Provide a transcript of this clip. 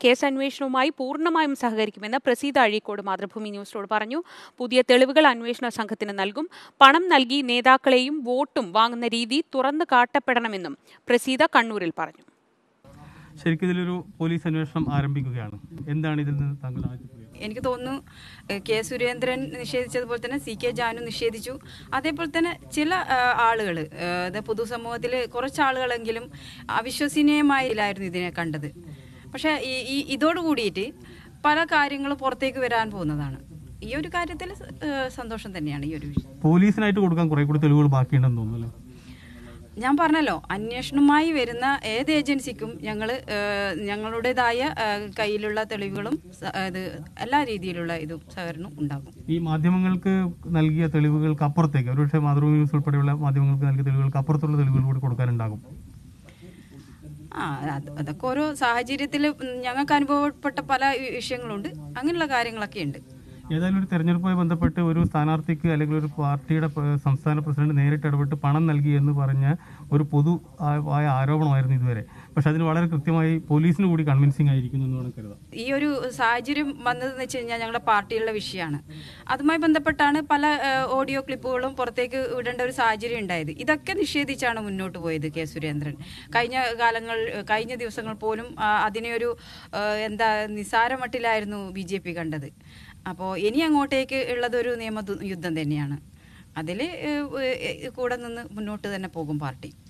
case അന്വേഷണവുമായി പൂർണ്ണമായും സഹകരിക്കുമെന്ന് പ്രസീത അഴീക്കോട് മാതൃഭൂമി ന്യൂസിനോട് പറഞ്ഞു പുതിയ തെളിവുകൾ അന്വേഷണ സംഘത്തിന് നൽകും പണം നൽകി നേതാക്കളെയും വോട്ടും വാങ്ങുന്ന രീതി തുറന്നു കാട്ടപ്പെടണമെന്നും പ്രസീത കണ്ണൂരിൽ പറഞ്ഞു ശരിക്കും ഇതിലൊരു പോലീസ് അന്വേഷണം ആരംഭിക്കുകയാണ് എന്താണ് ഇതിൽ നിന്ന് താങ്കൾ ആദ്യം പറയുക എനിക്ക് തോന്നുന്നു ഏഹ്, കെ സുരേന്ദ്രൻ നിഷേധിച്ചതുപോലെ തന്നെ സി കെ ജാനു നിഷേധിച്ചു അതേപോലെ തന്നെ ചില ആളുകൾ പൊതുസമൂഹത്തിൽ കുറച്ച് ആളുകളെങ്കിലും അവിശ്വസനീയമായില്ലായിരുന്നു ഇതിനെ കണ്ടത് പക്ഷേ ഈ ഈ ഇതോട് കൂടിയിട്ട് പല കാര്യങ്ങളും പുറത്തേക്ക് വരാൻ പോകുന്നതാണ് ഈ ഒരു കാര്യത്തിൽ ഏഹ്, സന്തോഷം തന്നെയാണ് ഈ ഒരു വിഷയം പോലീസിനായിട്ട് കൊടുക്കാൻ കുറെ കൂടി തെളിവുകൾ ബാക്കിയുണ്ടെന്ന് തോന്നുന്നു അല്ലേ ഞാൻ പറഞ്ഞല്ലോ അന്വേഷണവുമായി വരുന്ന ഏത് ഏജൻസിക്കും ഞങ്ങൾ ഞങ്ങളുടേതായ ഏഹ്, കയ്യിലുള്ള തെളിവുകളും സ- ഇത് എല്ലാ രീതിയിലുള്ള ഇതും സഹകരണവും ഉണ്ടാകും ഈ മാധ്യമങ്ങൾക്ക് നൽകിയ തെളിവുകൾക്ക് അപ്പുറത്തേക്ക് ഒരുപക്ഷെ മാതൃഭൂമി ന്യൂസ് ഉൾപ്പെടെയുള്ള മാധ്യമങ്ങൾക്ക് നൽകിയ തെളിവുകൾക്ക് അപ്പുറത്തുള്ള തെളിവുകൾ കൂടി കൊടുക്കാനുണ്ടാകും ആ അത് അതൊക്കെ ഓരോ സാഹചര്യത്തിൽ ഞങ്ങൾക്ക് അനുഭവപ്പെട്ട പല വി- വിഷയങ്ങളുണ്ട് അങ്ങനെയുള്ള കാര്യങ്ങളൊക്കെ ഉണ്ട് ഏതായാലും ഒരു തെരഞ്ഞെടുപ്പുമായി ബന്ധപ്പെട്ട് ഒരു സ്ഥാനാർത്ഥിക്ക് അല്ലെങ്കിൽ ഒരു പാർട്ടിയുടെ പ- സംസ്ഥാന പ്രസിഡന്റ് നേരിട്ട് ഇടപെട്ട് പണം നൽകി എന്ന് പറഞ്ഞ ഒരു പൊതു ആ- ആയ ആരോപണമായിരുന്നു ഇതുവരെ പക്ഷെ അതിന് വളരെ കൃത്യമായി പോലീസിന് കൂടി കൺവിൻസിംഗ് ആയിരിക്കുന്നു എന്ന് വേണം കരുതാം ഈ ഒരു സാഹചര്യം വന്നതെന്ന് വെച്ച് കഴിഞ്ഞാൽ ഞങ്ങളുടെ പാർട്ടിയുള്ള വിഷയമാണ് അതുമായി ബന്ധപ്പെട്ടാണ് പല ഏഹ്, ഓഡിയോ ക്ലിപ്പുകളും പുറത്തേക്ക് വിടേണ്ട ഒരു സാഹചര്യം ഉണ്ടായത് ഇതൊക്കെ നിഷേധിച്ചാണ് മുന്നോട്ട് പോയത് കെ സുരേന്ദ്രൻ കഴിഞ്ഞ കാലങ്ങൾ കഴിഞ്ഞ ദിവസങ്ങൾ പോലും ആ, അതിനെ ഒരു ഏഹ്, എന്താ നിസാരമട്ടിലായിരുന്നു ബി ജെ പി കണ്ടത് അപ്പോൾ ഇനി അങ്ങോട്ടേക്ക് ഉള്ളതൊരു നിയമ യുദ്ധം തന്നെയാണ് അതിൽ കൂടെ നിന്ന് മുന്നോട്ട് തന്നെ പോകും പാർട്ടി